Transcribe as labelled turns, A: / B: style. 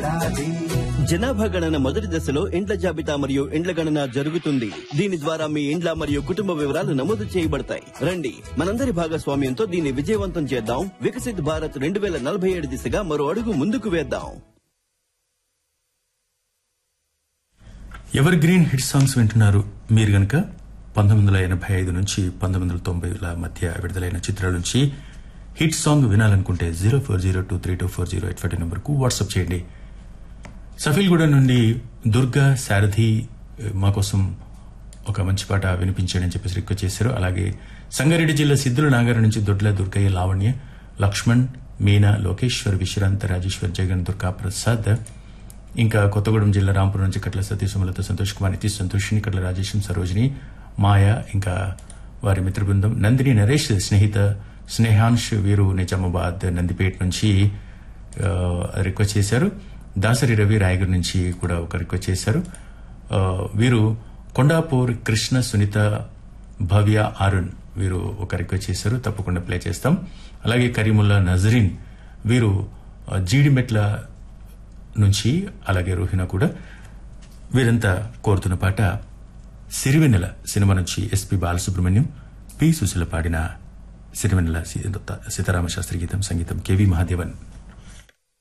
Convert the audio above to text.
A: ఉండాలి
B: జనాభా గణన మొదటి దశలో ఇండ్ల జాబితా మరియు ఇండ్ల గణన జరుగుతుంది దీని ద్వారా మీ ఇండ్ల మరియు కుటుంబ వివరాలు నమోదు చేయబడతాయి రండి మనందరి భాగస్వామ్యంతో దీన్ని విజయవంతం చేద్దాం వికసిత్ భారత్ రెండు వేల నలభై ఏడు దిశగా మరో అడుగు ముందుకు వేద్దాం
C: ఎవర్ గ్రీన్ హిట్ సాంగ్స్ వింటున్నారు మీరు గనక పంతొమ్మిది వందల ఎనభై ఐదు నుంచి పంతొమ్మిది వందల తొంభైల మధ్య విడుదలైన చిత్రాల నుంచి హిట్ సాంగ్ వినాలనుకుంటే zero four zero two three two four zero eight five నెంబర్కు వాట్సాప్ చేయండి సఫీల్గూడ నుండి దుర్గా సారథి మా కోసం ఒక మంచి పాట వినిపించండి అని చెప్పేసి రిక్వెస్ట్ చేశారు అలాగే సంగారెడ్డి జిల్లా సిద్ధుల నాగారం నుంచి దొడ్ల దుర్గయ్య లావణ్య లక్ష్మణ్ మీనా లోకేశ్వర్ విశ్రాంత్ రాజేశ్వర్ జగన్ దుర్గా ప్రసాద్ ఇంకా కొత్తగూడెం జిల్లా రాంపూర్ నుంచి కట్ల సతీష్ సుమలత సంతోష్ కుమార్ నితీష్ సంతోషిని కట్ల రాజేశం సరోజిని మాయ ఇంకా వారి మిత్ర బృందం నందిని నరేష్ స్నేహిత స్నేహాంష్ వీరు నిజామాబాద్ నందిపేట నుంచి ఆ, రిక్వెస్ట్ చేశారు దాసరి రవి రాయగర్ నుంచి కూడా ఒక రిక్వెస్ట్ చేశారు ఆ, వీరు కొండాపూర్ కృష్ణ సునీత భవ్య అరుణ్ వీరు ఒక రిక్వెస్ట్ చేశారు తప్పకుండా ప్లే చేస్తాం అలాగే కరీముల్లా నజరీన్ వీరు ఆ, జీడిమెట్ల నుంచి అలాగే రోహిణ కూడా వీరంతా కోరుతున్న పాట సిరివెన్నెల సినిమా నుంచి ఎస్పి బాలసుబ్రహ్మణ్యం పి సుశీల పాడిన సిరివెన్నెల సీ- సీతారామ శాస్త్రి గీతం సంగీతం కెవి మహాదేవన్